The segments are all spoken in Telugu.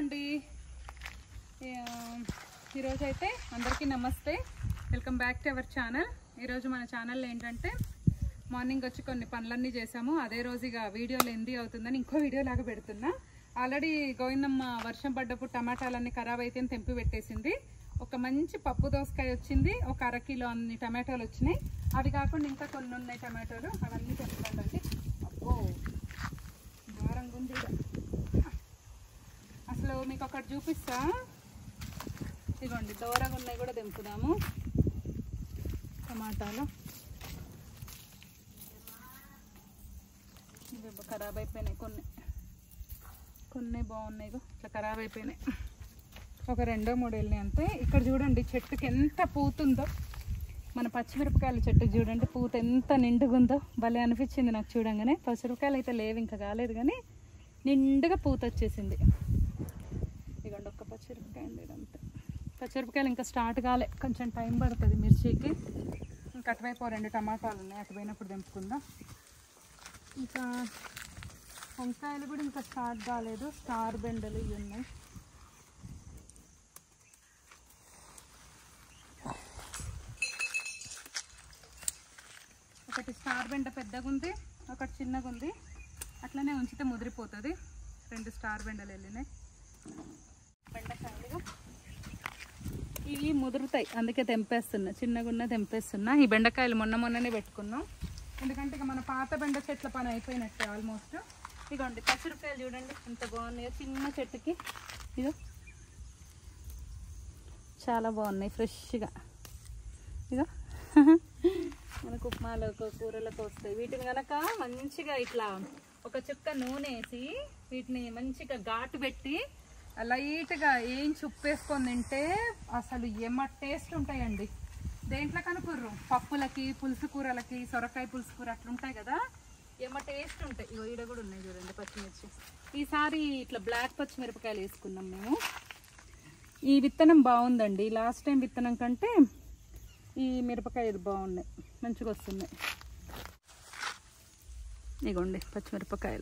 అండి ఈరోజు అయితే అందరికీ నమస్తే welcome back to our channel ఈరోజు మన ఛానల్ ఏంటంటే మార్నింగ్ వచ్చి కొన్ని పనులన్నీ చేసాము అదే రోజు ఇక వీడియోలు ఎంది అవుతుందని ఇంకో వీడియో లాగా పెడుతున్నా ఆల్రెడీ గోవిందమ్మ వర్షం పడ్డప్పుడు టమాటాలన్నీ ఖరాబ్ అయితే అని తెంపి పెట్టేసింది ఒక మంచి పప్పు దోసకాయ వచ్చింది ఒక అర కిలో అన్ని టమాటోలు వచ్చినాయి అవి కాకుండా ఇంకా కొన్ని ఉన్నాయి టమాటోలు అవన్నీ తెంపుతాండి అబ్బో ఘోరంగా ఉంది ఈడ. అసలు మీకు ఒకటి చూపిస్తా ఇదిగోండి దూరంగా ఉన్నాయి కూడా తెంపుదాము టమాటాలు ఇవి ఖరాబ్ అయిపోయినాయి కొన్ని కొన్ని బాగున్నాయి ఇగో ఇట్లా ఖరాబ్ అయిపోయినాయి ఒక రెండో మూడు వెళ్ళినాయి అంతే ఇక్కడ చూడండి చెట్టుకి ఎంత పూతుందో మన పచ్చిమిరపకాయల చెట్టుకి చూడండి పూత ఎంత నిండుగుందో భలే అనిపించింది నాకు చూడంగానే పచ్చిమిరపకాయలు అయితే లేవు ఇంకా కాలేదు కానీ నిండుగా పూత వచ్చేసింది ఇదిగోండి ఒక్క పచ్చిమిరపకాయ ఉంది ఇదంతా పచ్చిమిరపకాయలు ఇంకా స్టార్ట్ కాలే కొంచెం టైం పడుతుంది మిర్చికి ఇంకా అటువైపు ఓ రెండు టమాటాలు ఉన్నాయి అటు పోయినప్పుడు తెంపుకుందాం ఇంకా వంకాయలు కూడా ఇంకా స్టార్ట్ కాలేదు స్టార్ బెండలు ఇవి ఉన్నాయి ఒకటి స్టార్ బెండ పెద్దగా ఉంది ఒకటి చిన్నగా ఉంది అట్లనే ఉంచితే ముదిరిపోతుంది రెండు స్టార్ బెండలు వెళ్ళినాయి బెండకాయలు ఇవి ముదురుతాయి అందుకే తెంపేస్తున్నా చిన్నగా ఉన్న తెంపేస్తున్నా ఈ బెండకాయలు మొన్న మొన్ననే పెట్టుకున్నాం ఎందుకంటే ఇక మన పాత బెండ చెట్ల పని అయిపోయినట్టే ఆల్మోస్ట్ ఇదిగోండి పచ్చిమిరపకాయలు చూడండి ఎంత బాగున్నాయో చిన్న చెట్టుకి ఇదో చాలా బాగున్నాయి ఫ్రెష్గా ఇదో మనకు ఉప్మాలకు కూరలకు వస్తాయి వీటిని కనుక మంచిగా ఇట్లా ఒక చుక్క నూనె వేసి వీటిని మంచిగా ఘాటు పెట్టి లైట్గా ఏం ఉప్పేసుకొని తింటే అసలు ఏమ టేస్ట్ ఉంటాయండి దేంట్లో కనుకుర్రు పప్పులకి పులుసు కూరలకి సొరకాయ పులుసు కూర అట్లా ఉంటాయి కదా ఏమ టేస్ట్ ఉంటాయి ఇగో ఈడ కూడా ఉన్నాయి చూడండి పచ్చిమిర్చి ఈసారి ఇట్లా బ్లాక్ పచ్చిమిరపకాయలు వేసుకున్నాం మేము ఈ విత్తనం బాగుందండి లాస్ట్ టైం విత్తనం కంటే ఈ మిరపకాయలు బాగున్నాయి మంచిగా వస్తున్నాయి ఇగోండి పచ్చిమిరపకాయలు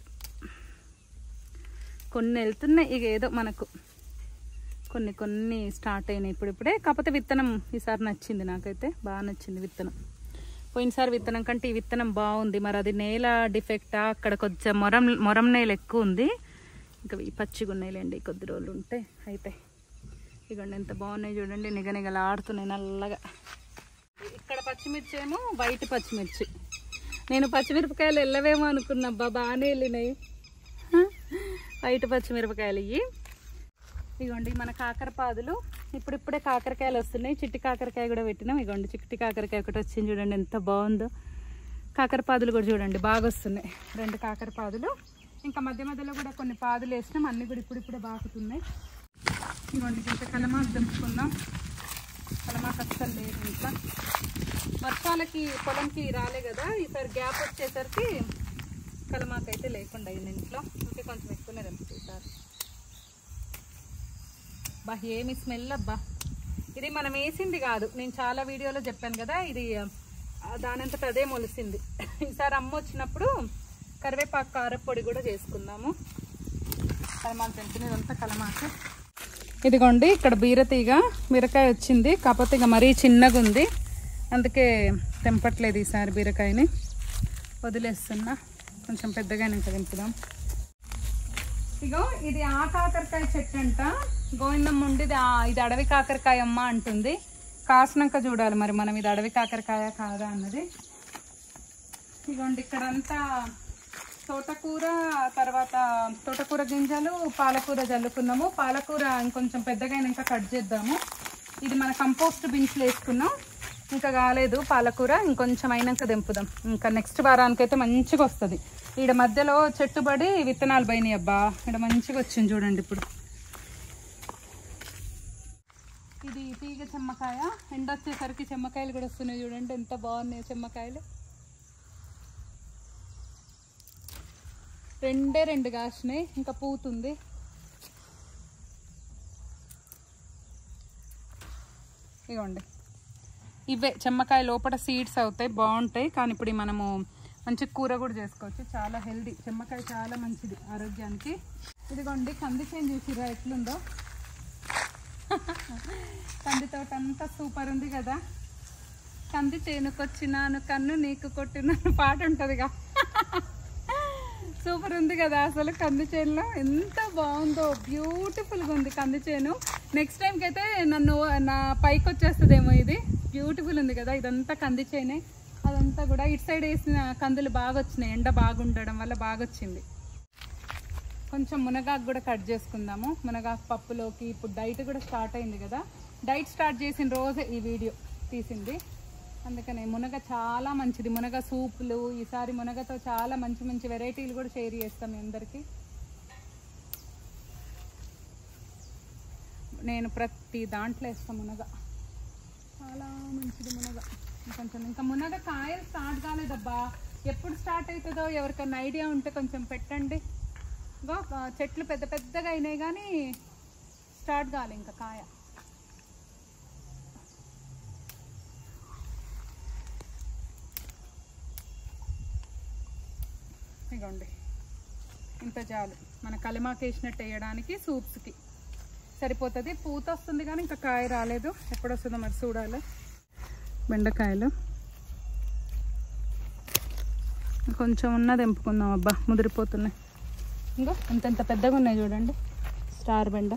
కొన్ని వెళ్తున్నాయి ఇక ఏదో మనకు కొన్ని కొన్ని స్టార్ట్ అయినాయి ఇప్పుడిప్పుడే కాకపోతే విత్తనం ఈసారి నచ్చింది నాకైతే బాగా నచ్చింది విత్తనం పోయినసారి విత్తనం కంటే ఈ విత్తనం బాగుంది మరి అది నేల డిఫెక్టా అక్కడ కొంచెం మొరం మొరం నేల ఎక్కువ ఉంది ఇంకా ఈ పచ్చిగా ఉన్నాయిలేండి కొద్ది రోజులు ఉంటే అయితే ఇగోండి ఎంత బాగున్నాయి చూడండి నిగనిగలాడుతున్నాయి నల్లగా ఇక్కడ పచ్చిమిర్చి ఏమో వైట్ పచ్చిమిర్చి నేను పచ్చిమిరపకాయలు వెళ్ళవేమో అనుకున్నా అబ్బా బాగానే వెళ్ళినాయి వైట్ పచ్చిమిరపకాయలు ఇవి ఇగోండి మన కాకరపాదులు ఇప్పుడిప్పుడే కాకరకాయలు వస్తున్నాయి చిట్టి కాకరకాయ కూడా పెట్టినాం ఇగోండి చిట్టి కాకరకాయ ఒకటి వచ్చింది చూడండి ఎంత బాగుందో కాకరపాదులు కూడా చూడండి బాగా వస్తున్నాయి రెండు కాకరపాదులు ఇంకా మధ్య మధ్యలో కూడా కొన్ని పాదులు వేసినాం అన్ని కూడా ఇప్పుడిప్పుడే బాగుతున్నాయి ఇదిగోండి ఇంకా కలమాకు దంచుకుందాం కలమాకు అస్సలు లేదు ఇంట్లో వర్షాలకి పొలంకి రాలే కదా ఈసారి గ్యాప్ వచ్చేసరికి కలమాకు అయితే లేకుండా అయింది ఇంట్లో ఇంకా కొంచెం ఎక్కువనే దంపుతుంది ఈసారి బా ఏమి స్మెల్ అబ్బా ఇది మనం వేసింది కాదు నేను చాలా వీడియోలో చెప్పాను కదా ఇది ఆ, దానంతట అదే మొలిసింది ఈసారి అమ్మ వచ్చినప్పుడు కరివేపాకు కారపొడి కూడా చేసుకుందాము కలమాకు తెంపినదంతా కలమాకు ఇదిగోండి ఇక్కడ బీరతీగ బీరకాయ వచ్చింది కాకపోతే ఇక మరీ చిన్నగా ఉంది అందుకే తెంపట్లేదు ఈసారి బీరకాయని వదిలేస్తున్నా కొంచెం పెద్దగానే ఇంకా తెంపుదాం ఇగో ఇది ఆ కాకరకాయ చెట్టు అంట గోవిందమ్మ ఉండి ఇది ఆ- ఇది అడవి కాకరకాయ అమ్మ అంటుంది కాసినాక చూడాలి మరి మనం ఇది అడవి కాకరకాయ కాదా అన్నది ఇగోండి ఇక్కడంతా తోటకూర తర్వాత తోటకూర గింజలు పాలకూర జల్లుకున్నాము పాలకూర ఇంకొంచెం పెద్దగా ఇంకా కట్ చేద్దాము ఇది మన కంపోస్ట్ బిన్స్లో వేసుకున్నాం ఇంకా కాలేదు పాలకూర ఇంకొంచెం అయినాక దింపుదాం ఇంకా నెక్స్ట్ వారానికైతే మంచిగా వస్తుంది ఈడ మధ్యలో చెట్టుబడి విత్తనాలు పోయినాయి అబ్బా ఇక్కడ మంచిగా వచ్చింది చూడండి ఇప్పుడు ఇది తీగ చెమ్మకాయ ఎండ వచ్చేసరికి చెమ్మకాయలు కూడా వస్తున్నాయి చూడండి ఎంత బాగున్నాయి చెమ్మకాయలు రెండే రెండు కాసినాయి ఇంకా పూతుంది ఇగోండి ఇవే చెమ్మకాయ లోపల సీడ్స్ అవుతాయి బాగుంటాయి కానీ ఇప్పుడు ఇవి మనము మంచి కూర కూడా చేసుకోవచ్చు చాలా హెల్దీ చెమ్మకాయ చాలా మంచిది ఆరోగ్యానికి ఇదిగోండి కంది చేను చూసిరా ఎట్లుందో కంది తోట అంతా సూపర్ ఉంది కదా కంది చేనుకొచ్చినాను కన్ను నీకు కొట్టినాను పాట ఉంటుందిగా సూపర్ ఉంది కదా అసలు కంది చేనులో ఎంత బాగుందో బ్యూటిఫుల్గా ఉంది కంది చేను నెక్స్ట్ టైంకి అయితే నన్ను నా పైకి వచ్చేస్తుందేమో ఇది బ్యూటిఫుల్ ఉంది కదా ఇదంతా కంది చేనే అదంతా కూడా ఇటు సైడ్ వేసిన కందులు బాగా వచ్చినాయి ఎండ బాగుండడం వల్ల బాగా వచ్చింది కొంచెం మునగాకు కూడా కట్ చేసుకుందాము మునగాకు పప్పులోకి ఇప్పుడు డైట్ కూడా స్టార్ట్ అయింది కదా డైట్ స్టార్ట్ చేసిన రోజే ఈ వీడియో తీసింది అందుకనే మునగ చాలా మంచిది మునగ సూపులు ఈసారి మునగతో చాలా మంచి మంచి వెరైటీలు కూడా షేర్ చేస్తాం మీ అందరికీ నేను ప్రతి దాంట్లో వేస్తాను మునగ చాలా మంచిది మునగ కొంచెం ఇంకా మునగ కాయలు స్టార్ట్ కాలేదబ్బా ఎప్పుడు స్టార్ట్ అవుతుందో ఎవరికైనా ఐడియా ఉంటే కొంచెం పెట్టండి ఇగో ఆ, చెట్లు పెద్ద పెద్దగా అయినాయి కానీ స్టార్ట్ కాలే ఇంకా కాయ ఇగోండి ఇంత చాలు మన కలిమాకు వేసినట్టు వేయడానికి సూప్స్కి సరిపోతుంది పూత వస్తుంది కానీ ఇంకా కాయ రాలేదు ఎప్పుడు వస్తుందో మరి చూడాలి బెండకాయలు కొంచెం ఉన్నది ఎంపుకుందాం అబ్బా ముదిరిపోతున్నాయి ఇంకో ఇంత ఇంత పెద్దగా ఉన్నాయి చూడండి స్టార్ బెండ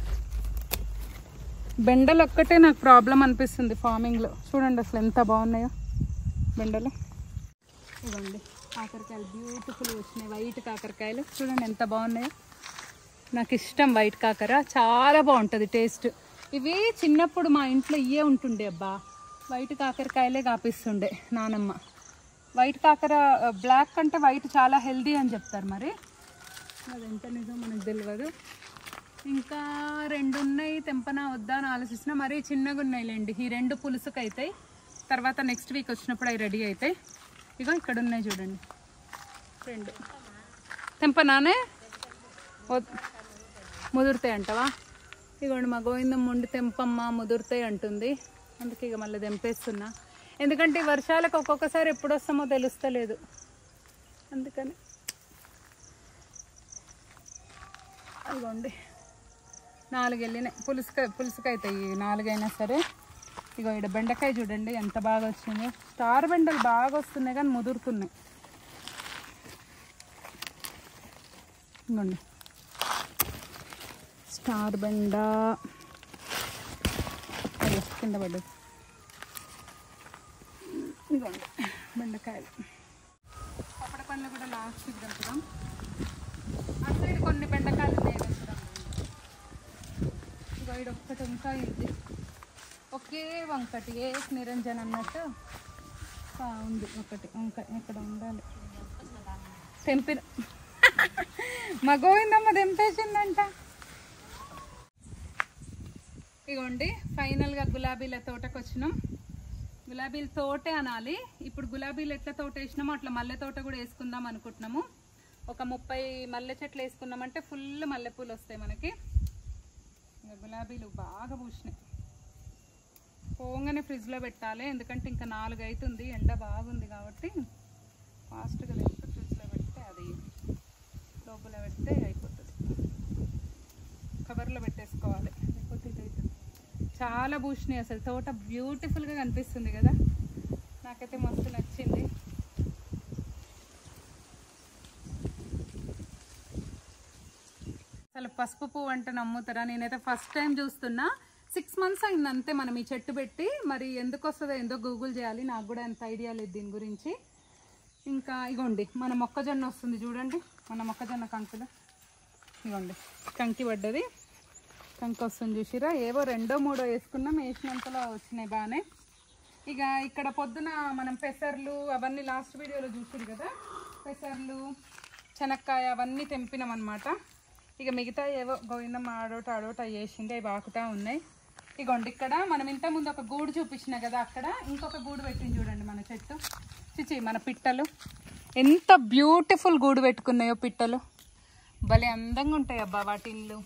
బెండలు ఒక్కటే నాకు ప్రాబ్లం అనిపిస్తుంది ఫార్మింగ్లో చూడండి అసలు ఎంత బాగున్నాయో బెండలు ఇవ్వండి కాకరకాయలు బ్యూటిఫుల్ వచ్చినాయి వైట్ కాకరకాయలు చూడండి ఎంత బాగున్నాయో నాకు ఇష్టం వైట్ కాకర చాలా బాగుంటుంది టేస్ట్ ఇవి చిన్నప్పుడు మా ఇంట్లో ఇవే ఉంటుండే అబ్బా వైట్ కాకరకాయలే కాపిస్తుండే నానమ్మ వైట్ కాకర బ్లాక్ అంటే వైట్ చాలా హెల్దీ అని చెప్తారు మరి అది ఎంత నిజం మనకు తెలియదు ఇంకా రెండు ఉన్నాయి తెంపనా వద్దా అని ఆలోచిస్తున్నా మరీ చిన్నగా ఉన్నాయిలేండి ఈ రెండు పులుసుకు అవుతాయి తర్వాత నెక్స్ట్ వీక్ వచ్చినప్పుడు అవి రెడీ అవుతాయి ఇగో ఇక్కడ ఉన్నాయి చూడండి రెండు తెంపనానే వద్- ముదురుతాయి అంటవా ఇగోండి మా గోవిందం ముండి తెంపమ్మ ముదురుతాయి అంటుంది అందుకే ఇక మళ్ళీ తెంపేస్తున్నా ఎందుకంటే ఈ వర్షాలకు ఒక్కొక్కసారి ఎప్పుడు వస్తామో తెలుస్తలేదు అందుకని ఇగోండి నాలుగు వెళ్ళినాయి పులుసుక పులుసుకైతాయి నాలుగైనా సరే ఇగో ఇక్కడ బెండకాయ చూడండి ఎంత బాగా వచ్చిందో స్టార్ బెండలు బాగా వస్తున్నాయి కానీ ముదురుతున్నాయి ఇగోండి స్టార్ బెండ అయ్యో కింద పడ్డది ఇదిగోండి బెండకాయలు పప్పడ పండ్లు కూడా లాస్ట్కి దంపుదాం అటు సైడ్ కొన్ని బెండకాయలు ఉన్నాయి వేసుదాం ఇగో ఇది ఒక్కటి ఇంకా ఇది ఒకే వంకటి ఏ నిరంజన్ అన్నట్టు ఆ, ఉంది ఒకటి వంకాయ ఇక్కడ ఉండాలి తెంపిన మా గోవిందమ్మ తెంపేసిందంట ఇగోండి ఫైనల్గా గులాబీల తోటకు వచ్చినాం గులాబీల తోటే అనాలి ఇప్పుడు గులాబీలు ఎట్లా తోట వేసినామో అట్లా మల్లె తోట కూడా వేసుకుందాం అనుకుంటున్నాము ఒక ముప్పై మల్లె చెట్లు వేసుకున్నామంటే ఫుల్ మల్లెపూలు వస్తాయి మనకి ఇంకా గులాబీలు బాగా పూసినాయి పోగానే ఫ్రిడ్జ్లో పెట్టాలి ఎందుకంటే ఇంకా నాలుగు అవుతుంది ఎండ బాగుంది కాబట్టి ఫాస్ట్గా తెచ్చి ఫ్రిడ్జ్లో పెడితే అది లోపల పెడితే అయిపోతుంది కవర్లో పెట్టేసుకోవాలి లేకపోతే ఇది అవుతుంది చాలా భూషణి అసలు తోట బ్యూటిఫుల్గా కనిపిస్తుంది కదా నాకైతే మస్తు నచ్చింది అసలు పసుపు పువ్వు అంటే నమ్ముతారా నేనైతే ఫస్ట్ టైం చూస్తున్నా సిక్స్ మంత్స్ అయింది అంతే మనం ఈ చెట్టు పెట్టి మరి ఎందుకు వస్తుందో ఏందో గూగుల్ చేయాలి నాకు కూడా అంత ఐడియా లేదు దీని గురించి ఇంకా ఇగోండి మన మొక్కజొన్న వస్తుంది చూడండి మన మొక్కజొన్న కంకులు ఇగోండి కంకి పడ్డది కంకి వస్తుంది చూసిరా ఏవో రెండో మూడో వేసుకున్నాం వేసినంతలో వచ్చినాయి బాగానే ఇక ఇక్కడ పొద్దున మనం పెసర్లు అవన్నీ లాస్ట్ వీడియోలో చూసారు కదా పెసర్లు శనక్కాయ అవన్నీ తెంపినాం అనమాట ఇక మిగతా ఏవో గోవిందమ్మ ఆడోట ఆడోట వేసింది అవి బాకుతా ఉన్నాయి ఇగోండి ఇక్కడ మనం ఇంత ముందు ఒక గూడు చూపించిన కదా అక్కడ ఇంకొక గూడు పెట్టింది చూడండి మన చెట్టు చిచి మన పిట్టలు ఎంత బ్యూటిఫుల్ గూడు పెట్టుకున్నాయో పిట్టలు భలే అందంగా ఉంటాయి అబ్బా వాటి ఇల్లు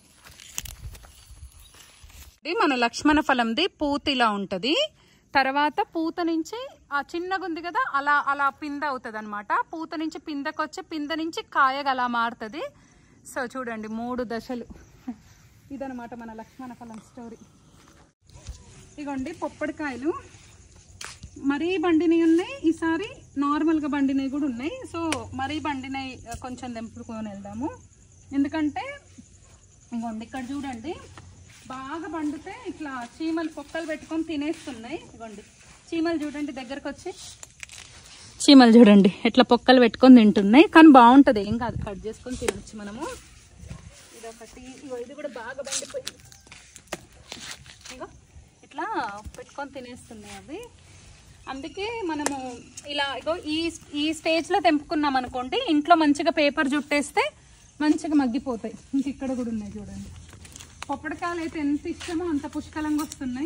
ఇది మన లక్ష్మణ ఫలంది పూత ఇలా ఉంటుంది తర్వాత పూత నుంచి ఆ చిన్నగా ఉంది కదా అలా అలా పింద అవుతుంది అనమాట పూత నుంచి పిందకొచ్చి పింద నుంచి కాయగా అలా మారుతుంది సో చూడండి మూడు దశలు ఇదనమాట మన లక్ష్మణ ఫలం స్టోరీ ఇగోండి పొప్పడికాయలు మరీ బండినవి ఉన్నాయి ఈసారి నార్మల్గా బండినవి కూడా ఉన్నాయి సో మరీ బండినవి కొంచెం తెంపుకొని వెళ్దాము ఎందుకంటే ఇగోండి ఇక్కడ చూడండి బాగా పండితే ఇట్లా చీమలు పొక్కలు పెట్టుకొని తినేస్తున్నాయి ఇగోండి చీమలు చూడండి దగ్గరకు వచ్చి చీమలు చూడండి ఎట్లా పొక్కలు పెట్టుకొని తింటున్నాయి కానీ బాగుంటుంది ఏం కాదు కట్ చేసుకొని తినొచ్చు మనము ఇదొకటి ఇగో ఇది కూడా బాగా బండిపోయింది ఇగో ఇట్లా పెట్టుకొని తినేస్తున్నాయి అవి అందుకే మనము ఇలా ఇగో ఈ ఈ స్టేజ్లో తెంపుకున్నాం అనుకోండి ఇంట్లో మంచిగా పేపర్ జుట్టేస్తే మంచిగా మగ్గిపోతాయి ఇంక ఇక్కడ కూడా ఉన్నాయి చూడండి పొప్పడికాయలు అయితే ఎంత ఇష్టమో అంత పుష్కలంగా వస్తున్నాయి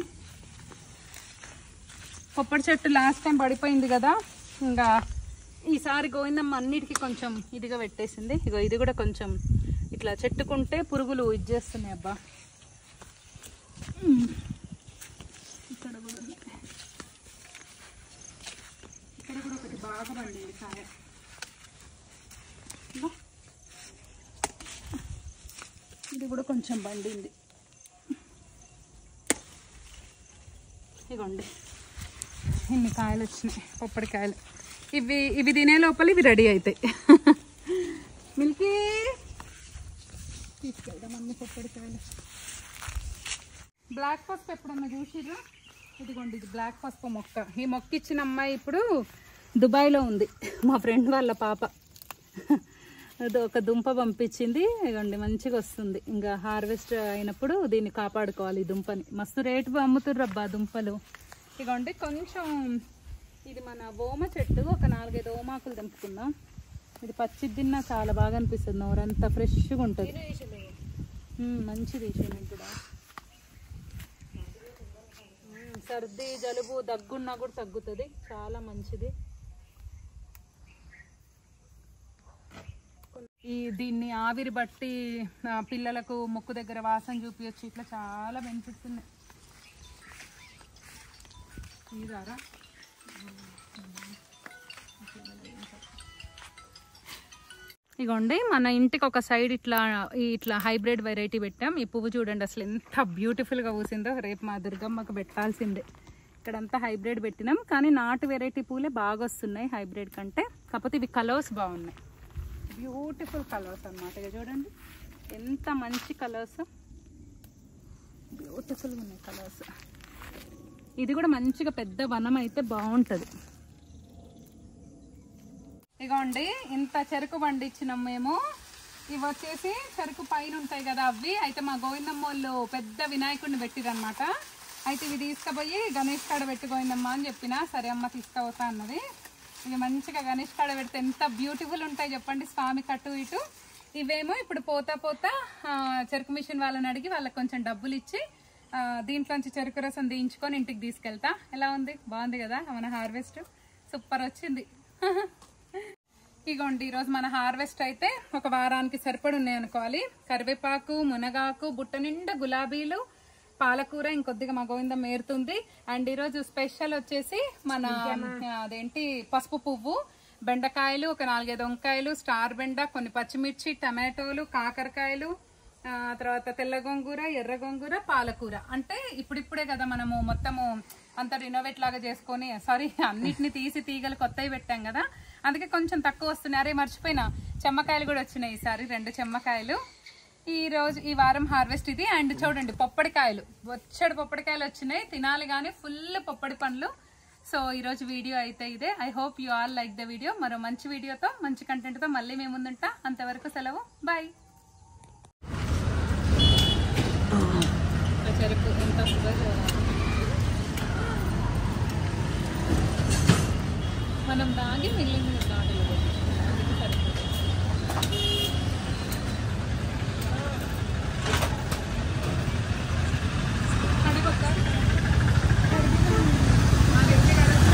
పొప్పడి చెట్టు లాస్ట్ టైం పడిపోయింది కదా ఇంకా ఈసారి గోవిందమ్మ అన్నిటికీ కొంచెం ఇదిగా పెట్టేసింది ఇగో ఇది కూడా కొంచెం ఇట్లా చెట్టుకుంటే పురుగులు ఇది చేస్తున్నాయి అబ్బా ఉమ్. ఇక్కడ కూడా ఉన్నాయి ఇక్కడ కూడా ఒకటి బాగా పండింది కాయ ఇగో. ఇది కూడా కొంచెం పండింది ఇగోండి ఇన్ని కాయలు వచ్చినాయి పొప్పడికాయలు ఇవి ఇవి తినే లోపల ఇవి రెడీ అవుతాయి మిల్కీ తీసుకెళ్దాం అన్ని పొప్పడికాయలు బ్లాక్ పసుపు ఎప్పుడన్నా చూసిర్రా ఇదిగోండి ఇది బ్లాక్ పసుపు మొక్క ఈ మొక్క ఇచ్చిన అమ్మాయి ఇప్పుడు దుబాయ్లో ఉంది మా ఫ్రెండ్ వాళ్ళ పాప అది ఒక దుంప పంపించింది ఇదిగోండి మంచిగా వస్తుంది ఇంకా హార్వెస్ట్ అయినప్పుడు దీన్ని కాపాడుకోవాలి ఈ దుంపని మస్తు రేటు అమ్ముతుర్రబ్బా దుంపలు ఇదిగోండి కొంచెం ఇది మన ఓమ చెట్టు ఒక నాలుగైదు ఓమాకులు తెంపుకుందాం ఇది పచ్చి తిన్నా చాలా బాగా అనిపిస్తుంది నోరంతా ఫ్రెష్గా ఉంటుంది ఉమ్, మంచిది శనగ కూడా ఉమ్, సర్ది జలుబు దగ్గున్నా కూడా తగ్గుతుంది చాలా మంచిది ఈ దీన్ని ఆవిరి బట్టి ఆ, పిల్లలకు ముక్కు దగ్గర వాసన చూపించచ్చు ఇట్లా చాలా బెనిఫిట్స్ ఉన్నాయి ఇదారా ఇగోండి మన ఇంటికి ఒక సైడ్ ఇట్లా ఈ ఇట్లా హైబ్రిడ్ వెరైటీ పెట్టాం ఈ పువ్వు చూడండి అసలు ఎంత బ్యూటిఫుల్గా పూసిందో రేపు మా దుర్గమ్మకు పెట్టాల్సిందే ఇక్కడంతా హైబ్రిడ్ పెట్టినాం కానీ నాటు వెరైటీ పూలే బాగా వస్తున్నాయి హైబ్రిడ్ కంటే కాకపోతే ఇవి కలర్స్ బాగున్నాయి బ్యూటిఫుల్ కలర్స్ అన్నమాట ఇక చూడండి ఎంత మంచి కలర్స్ బ్యూటిఫుల్గా ఉన్నాయి కలర్స్ ఇది కూడా మంచిగా పెద్ద వనం అయితే బాగుంటుంది ఇగోండి ఇంత చెరుకు పండించినాం మేము ఇవి వచ్చేసి చెరుకు పైన ఉంటాయి కదా అవి అయితే మా గోవిందమ్మ వాళ్ళు పెద్ద వినాయకుడిని పెట్టిరనమాట అయితే ఇవి తీసుకుపోయి గణేష్ కాడ పెట్టి గోవిందమ్మ అని చెప్పిన సరే అమ్మ తీసుకుపోతా అన్నది ఇవి మంచిగా గణేష్ కాడ పెడితే ఎంత బ్యూటిఫుల్ ఉంటాయి చెప్పండి స్వామి కట్టు ఇటు ఇవేమో ఇప్పుడు పోతా పోతా ఆ, చెరుకు మిషన్ వాళ్ళని అడిగి వాళ్ళకి కొంచెం డబ్బులు ఇచ్చి ఆ, దీంట్లోంచి చెరుకు రసం తీయించుకొని ఇంటికి తీసుకెళ్తా ఎలా ఉంది బాగుంది కదా మన హార్వెస్ట్ సూపర్ వచ్చింది ఇగోండి ఈరోజు మన హార్వెస్ట్ అయితే ఒక వారానికి సరిపడి ఉన్నాయి అనుకోవాలి కరివేపాకు మునగాకు బుట్ట నిండా గులాబీలు పాలకూర ఇంకొద్దిగా మా గోవిందం ఏరుతుంది అండ్ ఈరోజు స్పెషల్ వచ్చేసి మన అదేంటి పసుపు పువ్వు బెండకాయలు ఒక నాలుగైదు వంకాయలు స్టార్ బెండ కొన్ని పచ్చిమిర్చి టమాటోలు కాకరకాయలు ఆ తర్వాత తెల్ల గోంగూర ఎర్ర గోంగూర పాలకూర అంటే ఇప్పుడిప్పుడే కదా మనము మొత్తము అంత రినోవేట్ లాగా చేసుకొని సారీ అన్నిటిని తీసి తీగలు కొత్తవి పెట్టాం కదా అందుకే కొంచెం తక్కువ వస్తున్నాయి అరే మర్చిపోయినా చెమ్మకాయలు కూడా వచ్చినాయి ఈసారి రెండు చెమ్మకాయలు ఈ రోజు ఈ వారం హార్వెస్ట్ ఇది అండ్ చూడండి పొప్పడికాయలు వచ్చాడు పొప్పడికాయలు వచ్చినాయి తినాలి కానీ ఫుల్ పొప్పడి పండ్లు సో ఈ రోజు వీడియో అయితే ఇదే I hope you all like the video మరో మంచి వీడియోతో మంచి కంటెంట్ తో మళ్ళీ మేము ముందుంటా అంతవరకు సెలవు బాయ్ చెరుకు ఎంత వస్తుందో చూడాలి. మనం దాగి మిగిలింది దాటలేదు అందుకే సరిపోతుంది. కడిగొక్క. మాది ఎన్ని కడగ-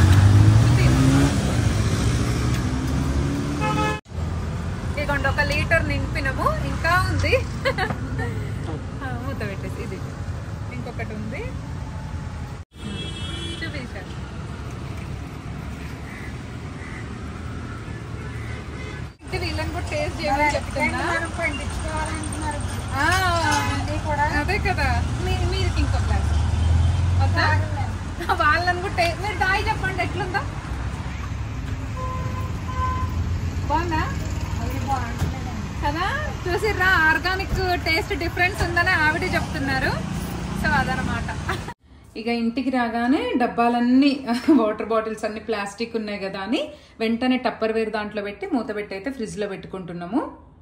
ఇదిగోండి ఒక లీటర్ నింపినము ఇంకా ఉంది ఆ, మూత పెట్టేసి ఇది ఇంకొకటి ఉంది చూపించాను వీళ్ళని కూడా టేస్ట్ చేయమని చెప్తున్నా కావాలంటున్నారు ఆ, ఇది కూడా అదే కదా మీరు మీరు ఇంకో గ్లాస్ వద్దా వాళ్ళని కూడా టే- మీరు డాయ్ చెప్పండి ఎట్లుందో బాగుందా అది బాగుంటుందండి కదా చూసిర్రా ఆర్గానిక్ టేస్ట్ డిఫరెన్స్ ఉందని ఆవిడ చెప్తున్నారు సో అదనమాట ఇక ఇంటికి రాగానే డబ్బాలన్నీ వాటర్ బాటిల్స్ అన్ని ప్లాస్టిక్ ఉన్నాయి కదా అని వెంటనే టప్పర్ వేరు దాంట్లో పెట్టి మూత పెట్టి అయితే ఫ్రిడ్జ్ లో పెట్టుకుంటున్నాము